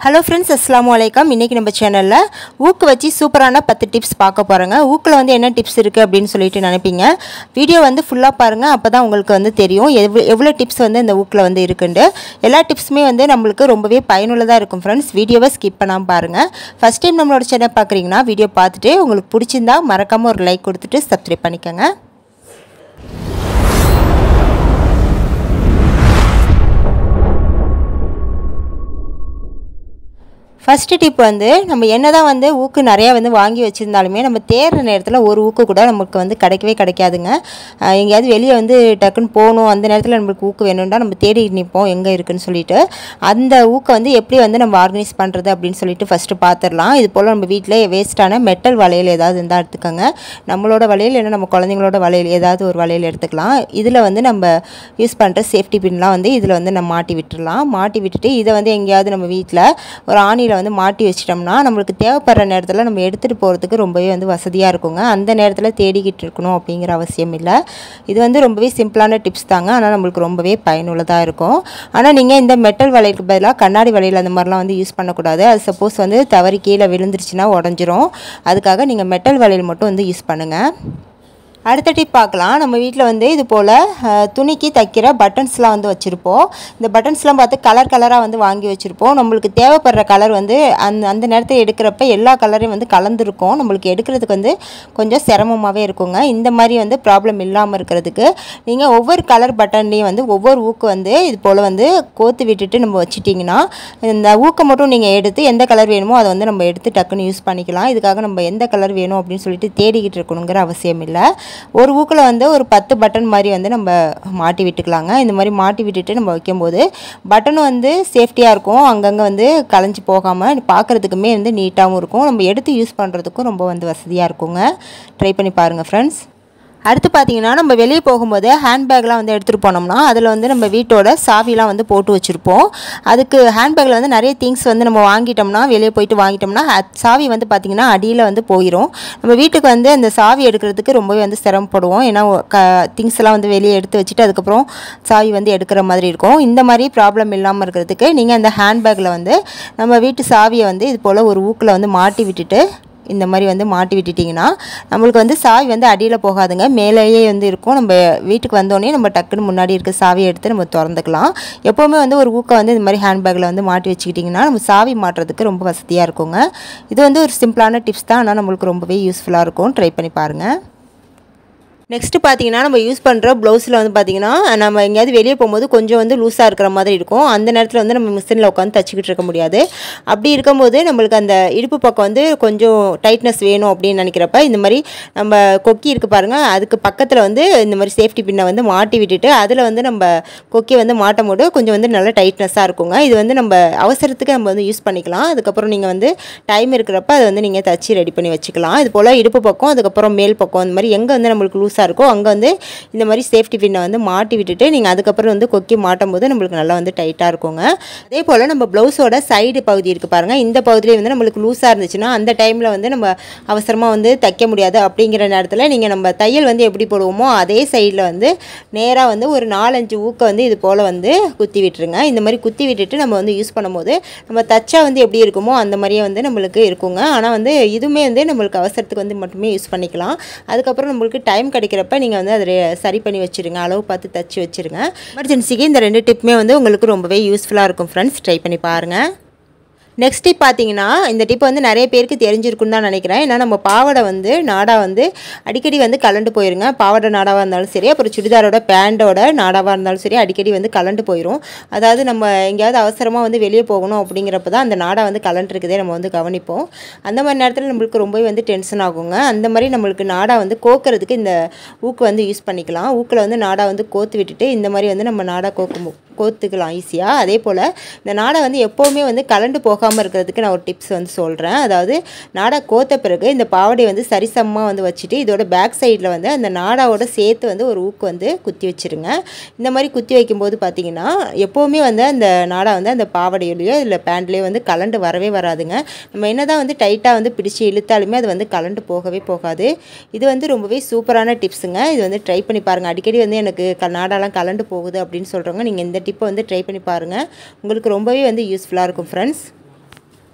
hello friends அஸ்லாம் வலைக்கம் இன்றைக்கி நம்ம சேனலில் ஊக்கு வச்சு சூப்பரான பத்து டிப்ஸ் பார்க்க போகிறோங்க ஊக்கில் வந்து என்ன டிப்ஸ் இருக்குது அப்படின்னு சொல்லிட்டு நினைப்பீங்க வீடியோ வந்து ஃபுல்லாக பாருங்கள் அப்போ தான் உங்களுக்கு வந்து தெரியும் எவ்வளோ எவ்வளோ டிப்ஸ் வந்து இந்த ஊக்கில் வந்து இருக்குண்டு எல்லா டிப்ஸுமே வந்து நம்மளுக்கு ரொம்பவே பயனுள்ளதாக இருக்கும் ஃப்ரெண்ட்ஸ் வீடியோவை ஸ்கிப் பண்ணாமல் பாருங்கள் ஃபஸ்ட் டைம் நம்மளோட சேனல் பார்க்குறீங்கன்னா வீடியோ பார்த்துட்டு உங்களுக்கு பிடிச்சிருந்தா மறக்காமல் ஒரு லைக் கொடுத்துட்டு சப்ஸ்கிரைப் பண்ணிக்கோங்க ஃபஸ்ட்டு டிப் வந்து நம்ம என்ன தான் வந்து ஊக்கு நிறையா வந்து வாங்கி வச்சுருந்தாலுமே நம்ம தேடுற நேரத்தில் ஒரு ஊக்கு கூட நமக்கு வந்து கிடைக்கவே கிடைக்காதுங்க அஹ் எங்கேயாவது வெளியே வந்து டக்குன்னு போகணும் அந்த நேரத்தில் நம்மளுக்கு ஊக்கு வேணும்னா நம்ம தேடி நிற்போம் எங்கே இருக்குன்னு சொல்லிட்டு அந்த ஊக்கை வந்து எப்படி வந்து நம்ம ஆர்கனைஸ் பண்ணுறது அப்படின்னு சொல்லிட்டு ஃபஸ்ட்டு பார்த்துடலாம் இது போல் நம்ம வீட்டில் வேஸ்ட்டான மெட்டல் வளையல் ஏதாவது இருந்தால் எடுத்துக்கோங்க நம்மளோட வளையல் இல்லை நம்ம குழந்தைங்களோட வளையல் ஏதாவது ஒரு வளையல் எடுத்துக்கலாம் இதில் வந்து நம்ம யூஸ் பண்ணுற சேஃப்டி பின்லாம் வந்து இதில் வந்து நம்ம மாட்டி விட்டுறலாம் மாட்டி விட்டுட்டு இதை வந்து எங்கேயாவது நம்ம வீட்டில் ஒரு ஆணியில் வந்து மாட்டி வச்சிட்டோம்னா நம்மளுக்கு தேவைப்படுற நேரத்தில் நம்ம எடுத்துகிட்டு போகிறதுக்கு ரொம்பவே வந்து வசதியாக இருக்குங்க அந்த நேரத்தில் தேடிக்கிட்டு இருக்கணும் அப்படிங்கிற அவசியம் இல்லை இது வந்து ரொம்பவே சிம்பிளான டிப்ஸ் தாங்க ஆனால் நம்மளுக்கு ரொம்பவே பயனுள்ளதாக இருக்கும் ஆனால் நீங்கள் இந்த மெட்டல் வளையலுக்கு பதிலாக கண்ணாடி வளையல் அந்த மாதிரிலாம் வந்து யூஸ் பண்ணக்கூடாது அது சப்போஸ் வந்து தவறி கீழே விழுந்துருச்சுன்னா உடஞ்சிரும் அதுக்காக நீங்கள் மெட்டல் வளையல் மட்டும் வந்து யூஸ் பண்ணுங்கள் அடுத்த டிப் பார்க்கலாம் நம்ம வீட்டில் வந்து இது போல் அஹ், துணிக்கு தைக்கிற பட்டன்ஸ்லாம் வந்து வச்சுருப்போம் இந்த பட்டன்ஸ்லாம் பார்த்து கலர் கலராக வந்து வாங்கி வச்சுருப்போம் நம்மளுக்கு தேவைப்படுற கலர் வந்து அந்த அந்த நேரத்தில் எடுக்கிறப்ப எல்லா கலரையும் வந்து கலந்துருக்கும் நம்மளுக்கு எடுக்கிறதுக்கு வந்து கொஞ்சம் சிரமமாகவே இருக்குங்க இந்த மாதிரி வந்து ப்ராப்ளம் இல்லாமல் இருக்கிறதுக்கு நீங்கள் ஒவ்வொரு கலர் பட்டன்லேயும் வந்து ஒவ்வொரு ஊக்கு வந்து இது போல் வந்து கோத்து விட்டுட்டு நம்ம வச்சிட்டிங்கன்னா இந்த ஊக்கை மட்டும் நீங்கள் எடுத்து எந்த கலர் வேணுமோ அதை வந்து நம்ம எடுத்து டக்குன்னு யூஸ் பண்ணிக்கலாம் இதுக்காக நம்ம எந்த கலர் வேணும் அப்படின்னு சொல்லிட்டு தேடிக்கிட்டு இருக்கணுங்கிற அவசியம் இல்லை ஒரு ஊக்கில் வந்து ஒரு பத்து பட்டன் மாதிரி வந்து நம்ம மாட்டி விட்டுக்கலாங்க இந்த மாதிரி மாட்டி விட்டுட்டு நம்ம வைக்கும்போது பட்டனும் வந்து சேஃப்டியாக இருக்கும் அங்கங்கே வந்து கலைஞ்சி போகாமல் பார்க்குறதுக்குமே வந்து நீட்டாகவும் இருக்கும் நம்ம எடுத்து யூஸ் பண்ணுறதுக்கும் ரொம்ப வந்து வசதியாக இருக்குங்க ட்ரை பண்ணி பாருங்கள் ஃப்ரெண்ட்ஸ் அடுத்து பார்த்தீங்கன்னா நம்ம வெளியே போகும்போது ஹேண்ட்பேக்லாம் வந்து எடுத்துகிட்டு போனோம்னா அதில் வந்து நம்ம வீட்டோட சாவிலாம் வந்து போட்டு வச்சுருப்போம் அதுக்கு ஹேண்ட்பேக்கில் வந்து நிறைய திங்ஸ் வந்து நம்ம வாங்கிட்டோம்னா வெளியே போயிட்டு வாங்கிட்டோம்னா அ- சாவி வந்து பார்த்திங்கன்னா அடியில் வந்து போயிடும் நம்ம வீட்டுக்கு வந்து அந்த சாவி எடுக்கிறதுக்கு ரொம்பவே வந்து சிரமப்படுவோம் ஏன்னா க திங்ஸ் எல்லாம் வந்து வெளியே எடுத்து வச்சுட்டு அதுக்கப்புறம் சாவி வந்து எடுக்கிற மாதிரி இருக்கும் இந்த மாதிரி ப்ராப்ளம் இல்லாமல் இருக்கிறதுக்கு நீங்கள் அந்த ஹேண்ட்பேக்கில் வந்து நம்ம வீட்டு சாவியை வந்து இது போல் ஒரு ஊக்கில் வந்து மாட்டி விட்டுட்டு இந்த மாதிரி வந்து மாட்டி விட்டுட்டிங்கன்னா நம்மளுக்கு வந்து சாவி வந்து அடியில் போகாதுங்க மேலேயே வந்து இருக்கும் நம்ம வீட்டுக்கு வந்தோடனே நம்ம டக்குன்னு முன்னாடி இருக்க சாவியை எடுத்து நம்ம திறந்துக்கலாம் எப்போவுமே வந்து ஒரு ஊக்கம் வந்து இந்த மாதிரி ஹேண்ட்பேக்கில் வந்து மாட்டி வச்சுக்கிட்டிங்கன்னா நம்ம சாவி மாட்டுறதுக்கு ரொம்ப வசதியாக இருக்குங்க இது வந்து ஒரு சிம்பிளான டிப்ஸ் தான் ஆனால் நம்மளுக்கு ரொம்பவே யூஸ்ஃபுல்லாக இருக்கும் ட்ரை பண்ணி பாருங்கள் நெக்ஸ்ட்டு பார்த்தீங்கன்னா நம்ம யூஸ் பண்ணுற ப்ளவுஸில் வந்து பார்த்தீங்கன்னா நம்ம எங்கேயாவது வெளியே போகும்போது கொஞ்சம் வந்து லூஸாக இருக்கிற மாதிரி இருக்கும் அந்த நேரத்தில் வந்து நம்ம மிஷினில் உட்காந்து தச்சுக்கிட்டு இருக்க முடியாது அப்படி இருக்கும்போது நம்மளுக்கு அந்த இடுப்பு பக்கம் வந்து கொஞ்சம் டைட்னஸ் வேணும் அப்படின்னு நினைக்கிறப்ப இந்த மாதிரி நம்ம கொக்கி இருக்குது பாருங்கள் அதுக்கு பக்கத்தில் வந்து இந்த மாதிரி சேஃப்டி பின்னை வந்து மாட்டி விட்டுட்டு அதில் வந்து நம்ம கொக்கி வந்து மாட்டும் போது கொஞ்சம் வந்து நல்ல டைட்னஸாக இருக்குங்க இது வந்து நம்ம அவசரத்துக்கு நம்ம வந்து யூஸ் பண்ணிக்கலாம் அதுக்கப்புறம் நீங்கள் வந்து டைம் இருக்கிறப்ப அதை வந்து நீங்கள் தச்சு ரெடி பண்ணி வச்சுக்கலாம் இது போல் இடுப்பு பக்கம் அதுக்கப்புறம் மேல் பக்கம் இந்த மாதிரி எங்கே வந்து நம்மளுக்கு லூஸாக இருக்கோ அங்கே வந்து இந்த மாதிரி சேஃப்டி பின்னை வந்து மாட்டி விட்டுட்டு நீங்கள் அதுக்கப்புறம் வந்து கொக்கி மாட்டும் போது நம்மளுக்கு நல்லா வந்து டைட்டாக இருக்குங்க அதே போல் நம்ம ப்ளவுஸோட சைடு பகுதி இருக்குது பாருங்கள் இந்த பகுதியிலே வந்து நம்மளுக்கு லூஸாக இருந்துச்சுன்னா அந்த டைமில் வந்து நம்ம அவசரமாக வந்து தைக்க முடியாது அப்படிங்கிற நேரத்தில் நீங்கள் நம்ம தையல் வந்து எப்படி போடுவோமோ அதே சைடில் வந்து நேராக வந்து ஒரு நாலஞ்சு ஊக்க வந்து இது போல் வந்து குத்தி விட்டுருங்க இந்த மாதிரி குத்தி விட்டுட்டு நம்ம வந்து யூஸ் பண்ணும்போது நம்ம தச்சா வந்து எப்படி இருக்குமோ அந்த மாதிரியே வந்து நம்மளுக்கு இருக்குங்க ஆனால் வந்து இதுவுமே வந்து நம்மளுக்கு அவசரத்துக்கு வந்து மட்டுமே யூஸ் பண்ணிக்கலாம் அதுக்கப்புறம் நம்மளுக்கு டைம் கிடைக்கிறப்ப நீங்கள் வந்து அதை சரி பண்ணி வச்சுருங்க அளவு பார்த்து தச்சு வச்சுருங்க எமர்ஜென்சிக்கு இந்த ரெண்டு டிப்புமே வந்து உங்களுக்கு ரொம்பவே யூஸ்ஃபுல்லாக இருக்கும் ஃப்ரெண்ட்ஸ் ட்ரை பண்ணி பாருங்கள் நெக்ஸ்ட் டிப் பார்த்தீங்கன்னா இந்த டிப் வந்து நிறைய பேருக்கு தெரிஞ்சிருக்குன்னு தான் நினைக்கிறேன் ஏன்னா நம்ம பாவாடை வந்து நாடா வந்து அடிக்கடி வந்து கலண்டு போயிருங்க பாவாடை நாடாவாக இருந்தாலும் சரி அப்புறம் சுடிதாரோட பேண்டோட நாடாவாக இருந்தாலும் சரி அடிக்கடி வந்து கலண்டு போயிடும் அதாவது நம்ம எங்கேயாவது அவசரமாக வந்து வெளியே போகணும் அப்படிங்கிறப்ப தான் அந்த நாடா வந்து கலண்டுருக்குதே நம்ம வந்து கவனிப்போம் அந்த மாதிரி நேரத்தில் நம்மளுக்கு ரொம்பவே வந்து டென்ஷன் ஆகுங்க அந்த மாதிரி நம்மளுக்கு நாடா வந்து கோக்கிறதுக்கு இந்த ஊக்கு வந்து யூஸ் பண்ணிக்கலாம் ஊக்கில் வந்து நாடா வந்து கோத்து விட்டுட்டு இந்த மாதிரி வந்து நம்ம நாடா கோக்கும் கோத்துக்கலாம் ஈஸியாக அதே போல் இந்த நாடை வந்து எப்போவுமே வந்து கலண்டு போகாமல் இருக்கிறதுக்கு நான் ஒரு டிப்ஸ் வந்து சொல்கிறேன் அதாவது நாடா கோத்த பிறகு இந்த பாவாடையை வந்து சரிசமமாக வந்து வச்சுட்டு இதோட பேக் சைடில் வந்து அந்த நாடாவோட சேர்த்து வந்து ஒரு ஊக்கு வந்து குத்தி வச்சுருங்க இந்த மாதிரி குத்தி வைக்கும்போது பார்த்தீங்கன்னா எப்போவுமே வந்து அந்த நாடா வந்து அந்த பாவாடையிலையோ இல்லை பேண்ட்லேயோ வந்து கலண்டு வரவே வராதுங்க நம்ம என்ன தான் வந்து டைட்டாக வந்து பிடிச்சி இழுத்தாலுமே அது வந்து கலண்டு போகவே போகாது இது வந்து ரொம்பவே சூப்பரான டிப்ஸுங்க இது வந்து ட்ரை பண்ணி பாருங்கள் அடிக்கடி வந்து எனக்கு க நாடாலாம் கலண்டு போகுது அப்படின்னு சொல்கிறவங்க நீங்கள் இந்த டிப்பை வந்து ட்ரை பண்ணி பாருங்கள் உங்களுக்கு ரொம்பவே வந்து யூஸ்ஃபுல்லாக இருக்கும் ஃப்ரெண்ட்ஸ்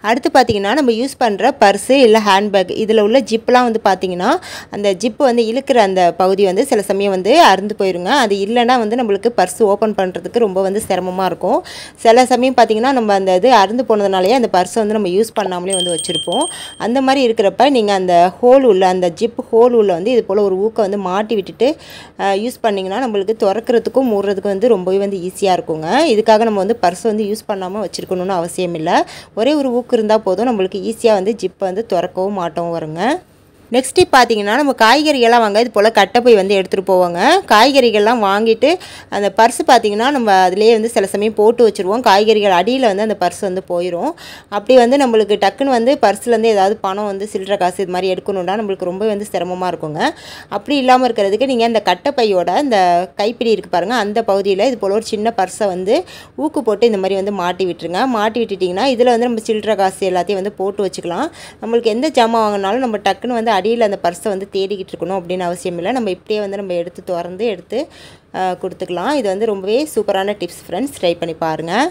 அடுத்து பார்த்தீங்கன்னா நம்ம யூஸ் பண்ணுற பர்ஸு இல்லை ஹேண்ட்பேக் இதில் உள்ள ஜிப்லாம் வந்து பார்த்தீங்கன்னா அந்த ஜிப்பு வந்து இழுக்கிற அந்த பகுதி வந்து சில சமயம் வந்து அறுந்து போயிருங்க அது இல்லைன்னா வந்து நம்மளுக்கு பர்ஸ் ஓப்பன் பண்ணுறதுக்கு ரொம்ப வந்து சிரமமாக இருக்கும் சில சமயம் பார்த்தீங்கன்னா நம்ம அந்த இது அறுந்து போனதுனாலேயே அந்த பர்ஸை வந்து நம்ம யூஸ் பண்ணாமலே வந்து வச்சுருப்போம் அந்த மாதிரி இருக்கிறப்ப நீங்கள் அந்த ஹோல் உள்ள அந்த ஜிப் ஹோல் உள்ள வந்து இது போல் ஒரு ஊக்கை வந்து மாட்டி விட்டுட்டு யூஸ் பண்ணிங்கன்னா நம்மளுக்கு திறக்கிறதுக்கும் மூடுறதுக்கும் வந்து ரொம்பவே வந்து ஈஸியாக இருக்குங்க இதுக்காக நம்ம வந்து பர்ஸ் வந்து யூஸ் பண்ணாமல் வச்சுருக்கணும்னு அவசியம் இல்லை ஒரே ஒரு ஊக்கு இருந்தால் போதும் நம்மளுக்கு ஈஸியாக வந்து ஜிப்பை வந்து திறக்கவும் மாட்டவும் வருங்க நெக்ஸ்ட் பார்த்தீங்கன்னா நம்ம காய்கறிகள்லாம் வாங்க இது போல் கட்டைப்பை வந்து எடுத்துகிட்டு போவாங்க காய்கறிகள்லாம் வாங்கிட்டு அந்த பர்ஸ் பார்த்தீங்கன்னா நம்ம அதிலேயே வந்து சில சமயம் போட்டு வச்சுருவோம் காய்கறிகள் அடியில் வந்து அந்த பர்ஸ் வந்து போயிடும் அப்படி வந்து நம்மளுக்கு டக்குன்னு வந்து பர்ஸ்லேருந்து ஏதாவது பணம் வந்து சில்லற காசு இது மாதிரி எடுக்கணுன்னா நம்மளுக்கு ரொம்ப வந்து சிரமமாக இருக்குங்க அப்படி இல்லாமல் இருக்கிறதுக்கு நீங்கள் அந்த கட்டைப்பையோட அந்த கைப்பிடி இருக்குது பாருங்கள் அந்த பகுதியில் இது போல் ஒரு சின்ன பர்ஸை வந்து ஊக்கு போட்டு இந்த மாதிரி வந்து மாட்டி விட்டுருங்க மாட்டி விட்டுட்டிங்கன்னா இதில் வந்து நம்ம சில்லற காசு எல்லாத்தையும் வந்து போட்டு வச்சுக்கலாம் நம்மளுக்கு எந்த ஜாமான் வாங்கினாலும் நம்ம டக்குன்னு வந்து அடியில் அந்த பர்ஸை வந்து தேடிக்கிட்டு இருக்கணும் அப்படின்னு அவசியம் இல்லை நம்ம இப்படியே வந்து நம்ம எடுத்து திறந்து எடுத்து அஹ், கொடுத்துக்கலாம் இது வந்து ரொம்பவே சூப்பரான டிப்ஸ் ஃப்ரெண்ட்ஸ் ட்ரை பண்ணி பாருங்கள்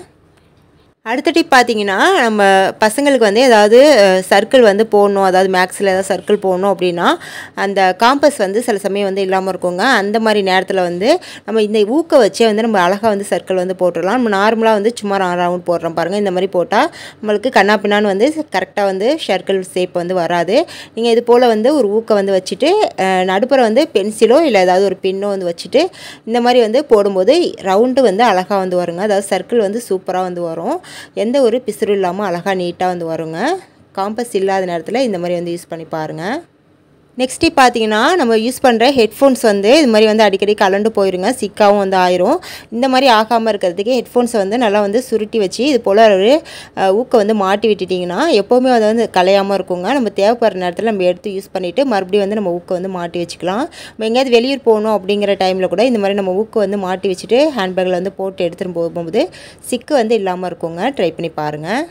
அடுத்த டிப் பார்த்தீங்கன்னா நம்ம பசங்களுக்கு வந்து ஏதாவது சர்க்கிள் வந்து போடணும் அதாவது மேக்ஸில் ஏதாவது சர்க்கிள் போடணும் அப்படின்னா அந்த காம்பஸ் வந்து சில சமயம் வந்து இல்லாமல் இருக்குங்க அந்த மாதிரி நேரத்தில் வந்து நம்ம இந்த ஊக்க வச்சே வந்து நம்ம அழகாக வந்து சர்க்கிள் வந்து போட்டுடலாம் நம்ம நார்மலாக வந்து சும்மா ரவுண்ட் போடுறோம் பாருங்கள் இந்த மாதிரி போட்டால் நம்மளுக்கு கண்ணா பின்னான்னு வந்து கரெக்டாக வந்து சர்க்கிள் ஷேப் வந்து வராது நீங்கள் இது போல் வந்து ஒரு ஊக்க வந்து வச்சுட்டு அஹ், நடுப்புற வந்து பென்சிலோ இல்லை ஏதாவது ஒரு பின்னோ வந்து வச்சுட்டு இந்த மாதிரி வந்து போடும்போது ரவுண்டு வந்து அழகாக வந்து வருங்க அதாவது சர்க்கிள் வந்து சூப்பராக வந்து வரும் எந்த ஒரு பிசுறு இல்லாமல் அழகாக நீட்டாக வந்து வருங்க காம்பஸ் இல்லாத நேரத்தில் இந்த மாதிரி வந்து யூஸ் பண்ணி பாருங்கள் நெக்ஸ்ட்டு பார்த்தீங்கன்னா நம்ம யூஸ் பண்ணுற ஹெட்ஃபோன்ஸ் வந்து இது மாதிரி வந்து அடிக்கடி கலண்டு போயிருங்க சிக்காவும் வந்து ஆயிரும் இந்த மாதிரி ஆகாமல் இருக்கிறதுக்கு ஹெட்ஃபோன்ஸை வந்து நல்லா வந்து சுருட்டி வச்சு இது போல் ஒரு அஹ், ஊக்க வந்து மாட்டி விட்டுட்டிங்கன்னா எப்போவுமே அது வந்து கலையாமல் இருக்குங்க நம்ம தேவைப்படுற நேரத்தில் நம்ம எடுத்து யூஸ் பண்ணிவிட்டு மறுபடியும் வந்து நம்ம ஊக்க வந்து மாட்டி வச்சுக்கலாம் நம்ம எங்கேயாவது வெளியூர் போகணும் அப்படிங்கிற டைமில் கூட இந்த மாதிரி நம்ம ஊக்க வந்து மாட்டி வச்சுட்டு ஹேண்ட்பேக்கில் வந்து போட்டு எடுத்துகிட்டு போகும்போது சிக்கு வந்து இல்லாமல் இருக்குங்க ட்ரை பண்ணி பாருங்கள்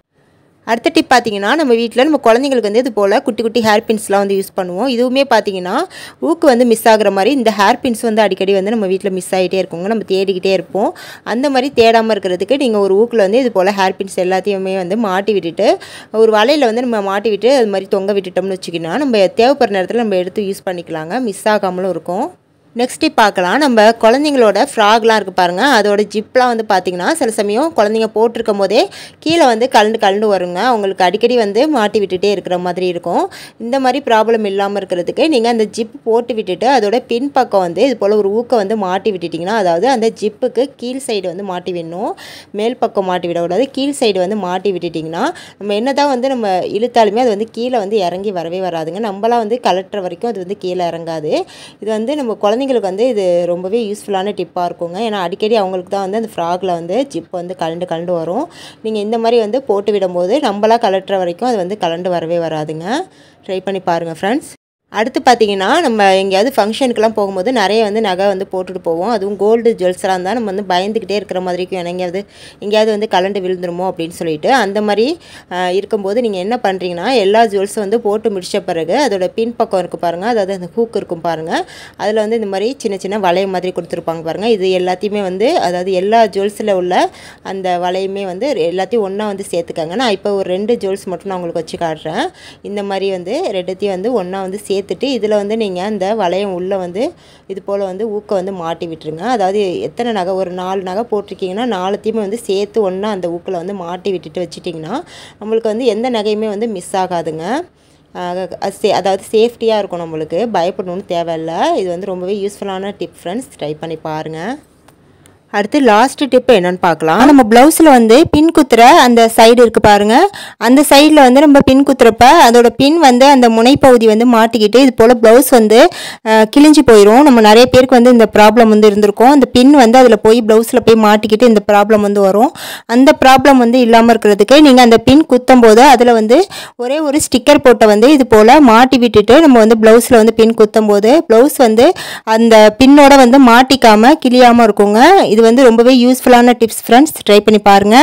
அடுத்த டிப் பார்த்தீங்கன்னா நம்ம வீட்டில் நம்ம குழந்தைங்களுக்கு வந்து இது போல் குட்டி குட்டி ஹேர் பின்ஸ்லாம் வந்து யூஸ் பண்ணுவோம் இதுவுமே பார்த்தீங்கன்னா ஊக்கு வந்து மிஸ் ஆகுற மாதிரி இந்த ஹேர் பின்ஸ் வந்து அடிக்கடி வந்து நம்ம வீட்டில் மிஸ் ஆகிட்டே இருக்குங்க நம்ம தேடிக்கிட்டே இருப்போம் அந்த மாதிரி தேடாமல் இருக்கிறதுக்கு நீங்கள் ஒரு ஊக்கில் வந்து இது போல் ஹேர் பின்ஸ் எல்லாத்தையுமே வந்து மாட்டி விட்டுட்டு ஒரு வலையில் வந்து நம்ம மாட்டி விட்டு அது மாதிரி தொங்க விட்டுட்டோம்னு வச்சுக்கினா நம்ம தேவைப்படுற நேரத்தில் நம்ம எடுத்து யூஸ் பண்ணிக்கலாங்க மிஸ் ஆகாமலும் இருக்கும் நெக்ஸ்ட் டிப் பார்க்கலாம் நம்ம குழந்தைங்களோட ஃப்ராக்லாம் இருக்குது பாருங்கள் அதோட ஜிப்லாம் வந்து பார்த்திங்கன்னா சில சமயம் குழந்தைங்க போட்டிருக்கும் போதே கீழே வந்து கலண்டு கலண்டு வருங்க அவங்களுக்கு அடிக்கடி வந்து மாட்டி விட்டுட்டே இருக்கிற மாதிரி இருக்கும் இந்த மாதிரி ப்ராப்ளம் இல்லாமல் இருக்கிறதுக்கு நீங்கள் அந்த ஜிப் போட்டு விட்டுட்டு அதோட பின் பக்கம் வந்து இது போல் ஒரு ஊக்க வந்து மாட்டி விட்டுட்டிங்கன்னா அதாவது அந்த ஜிப்புக்கு கீழ் சைடு வந்து மாட்டி விடணும் மேல் பக்கம் மாட்டி விடக்கூடாது கீழ் சைடு வந்து மாட்டி விட்டுட்டிங்கன்னா நம்ம என்ன தான் வந்து நம்ம இழுத்தாலுமே அது வந்து கீழே வந்து இறங்கி வரவே வராதுங்க நம்மளாம் வந்து கலட்டுற வரைக்கும் அது வந்து கீழே இறங்காது இது வந்து நம்ம குழந்தைங்களுக்கு வந்து இது ரொம்பவே யூஸ்ஃபுல்லான டிப்பாக இருக்குங்க ஏன்னா அடிக்கடி அவங்களுக்கு தான் வந்து அந்த ஃப்ராகில் வந்து ஜிப் வந்து கலண்டு கலண்டு வரும் நீங்கள் இந்த மாதிரி வந்து போட்டு விடும்போது நம்மளாக கலட்டுற வரைக்கும் அது வந்து கலண்டு வரவே வராதுங்க ட்ரை பண்ணி பாருங்கள் ஃப்ரெண்ட்ஸ் அடுத்து பார்த்தீங்கன்னா நம்ம எங்கேயாவது ஃபங்க்ஷனுக்குலாம் போகும்போது நிறைய வந்து நகை வந்து போட்டுட்டு போவோம் அதுவும் கோல்டு ஜுவல்ஸ்லாம் இருந்தால் நம்ம வந்து பயந்துக்கிட்டே இருக்கிற மாதிரி இருக்கும் ஏன்னா எங்கேயாவது எங்கேயாவது வந்து கலண்டு விழுந்துருமோ அப்படின்னு சொல்லிட்டு அந்த மாதிரி ஆஹ், இருக்கும்போது நீங்கள் என்ன பண்ணுறீங்கன்னா எல்லா ஜுவல்ஸும் வந்து போட்டு முடிச்ச பிறகு அதோட பின் பக்கம் இருக்குது பாருங்கள் அதாவது அந்த ஹூக் இருக்கும் பாருங்கள் அதில் வந்து இந்த மாதிரி சின்ன சின்ன வளைய மாதிரி கொடுத்துருப்பாங்க பாருங்கள் இது எல்லாத்தையுமே வந்து அதாவது எல்லா ஜுவல்ஸில் உள்ள அந்த வளையுமே வந்து எல்லாத்தையும் ஒன்றா வந்து சேர்த்துக்கங்க நான் இப்போ ஒரு ரெண்டு ஜுவல்ஸ் மட்டும் நான் உங்களுக்கு வச்சு காட்டுறேன் இந்த மாதிரி வந்து ரெண்டுத்தையும் வந்து ஒன்றா வந்து சேர்த்துட்டு இதில் வந்து நீங்கள் அந்த வளையம் உள்ளே வந்து இது போல் வந்து ஊக்க வந்து மாட்டி விட்டுருங்க அதாவது எத்தனை நகை ஒரு நாலு நகை போட்டிருக்கீங்கன்னா நாலுத்தையுமே வந்து சேர்த்து ஒன்றா அந்த ஊக்கில் வந்து மாட்டி விட்டுட்டு வச்சிட்டிங்கன்னா நம்மளுக்கு வந்து எந்த நகையுமே வந்து மிஸ் ஆகாதுங்க ஆக- அது சே அதாவது சேஃப்டியாக இருக்கும் நம்மளுக்கு பயப்படணும்னு தேவையில்லை இது வந்து ரொம்பவே யூஸ்ஃபுல்லான டிப் ஃப்ரெண்ட்ஸ் ட்ரை பண்ணி பாருங்கள் அடுத்து லாஸ்ட் டிப் என்னன்னு பார்க்கலாம் நம்ம ப்ளவுஸில் வந்து பின் குத்துற அந்த சைடு இருக்குது பாருங்க அந்த சைடில் வந்து நம்ம பின் குத்துறப்ப அதோட பின் வந்து அந்த முனைப்பகுதி வந்து மாட்டிக்கிட்டு இது போல் ப்ளவுஸ் வந்து அஹ், கிழிஞ்சு போயிடும் நம்ம நிறைய பேருக்கு வந்து இந்த ப்ராப்ளம் வந்து இருந்திருக்கும் அந்த பின் வந்து அதில் போய் ப்ளவுஸில் போய் மாட்டிக்கிட்டு இந்த ப்ராப்ளம் வந்து வரும் அந்த ப்ராப்ளம் வந்து இல்லாமல் இருக்கிறதுக்கு நீங்கள் அந்த பின் குத்தும் போது அதில் வந்து ஒரே ஒரு ஸ்டிக்கர் போட்டை வந்து இது போல் மாட்டி விட்டுட்டு நம்ம வந்து ப்ளவுஸில் வந்து பின் குத்தும் போது ப்ளவுஸ் வந்து அந்த பின்னோட வந்து மாட்டிக்காமல் கிழியாமல் இருக்குங்க இது வந்து ரொம்பவே யூஸ்ஃபுல்லான டிப்ஸ் ஃப்ரெண்ட்ஸ் ட்ரை பண்ணி பாருங்கள்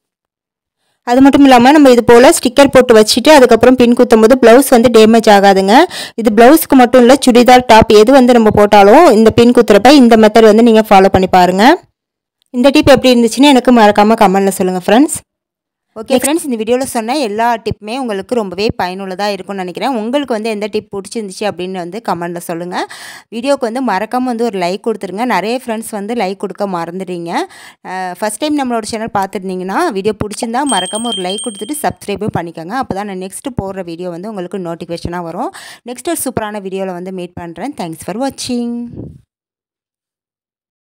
அது மட்டும் இல்லாமல் நம்ம இது போல் ஸ்டிக்கர் போட்டு வச்சுட்டு அதுக்கப்புறம் பின் குத்தும் போது ப்ளவுஸ் வந்து டேமேஜ் ஆகாதுங்க இது ப்ளவுஸ்க்கு மட்டும் இல்லை சுடிதார் டாப் எது வந்து நம்ம போட்டாலும் இந்த பின் குத்துறப்ப இந்த மெத்தட் வந்து நீங்கள் ஃபாலோ பண்ணி பாருங்கள் இந்த டிப் எப்படி இருந்துச்சுன்னு எனக்கு மறக்காமல் கமெண்ட்டில் சொல்லுங்கள் ஃப்ரெண்ட்ஸ் ஓகே ஃப்ரெண்ட்ஸ் இந்த வீடியோவில் சொன்ன எல்லா டிப்புமே உங்களுக்கு ரொம்பவே பயனுள்ளதாக இருக்கும்னு நினைக்கிறேன் உங்களுக்கு வந்து எந்த டிப் பிடிச்சிருந்துச்சு அப்படின்னு வந்து கமெண்ட்டில் சொல்லுங்கள் வீடியோக்கு வந்து மறக்காமல் வந்து ஒரு லைக் கொடுத்துருங்க நிறைய ஃப்ரெண்ட்ஸ் வந்து லைக் கொடுக்க மறந்துடுறீங்க ஃபஸ்ட் டைம் நம்மளோட சேனல் பார்த்துருந்தீங்கன்னா வீடியோ பிடிச்சிருந்தா மறக்காமல் ஒரு லைக் கொடுத்துட்டு சப்ஸ்கிரைபும் பண்ணிக்கோங்க அப்போ தான் நான் நெக்ஸ்ட்டு போடுற வீடியோ வந்து உங்களுக்கு நோட்டிஃபிகேஷனாக வரும் நெக்ஸ்ட் ஒரு சூப்பரான வீடியோவில் வந்து மீட் பண்ணுறேன் தேங்க்ஸ் ஃபார் வாட்சிங்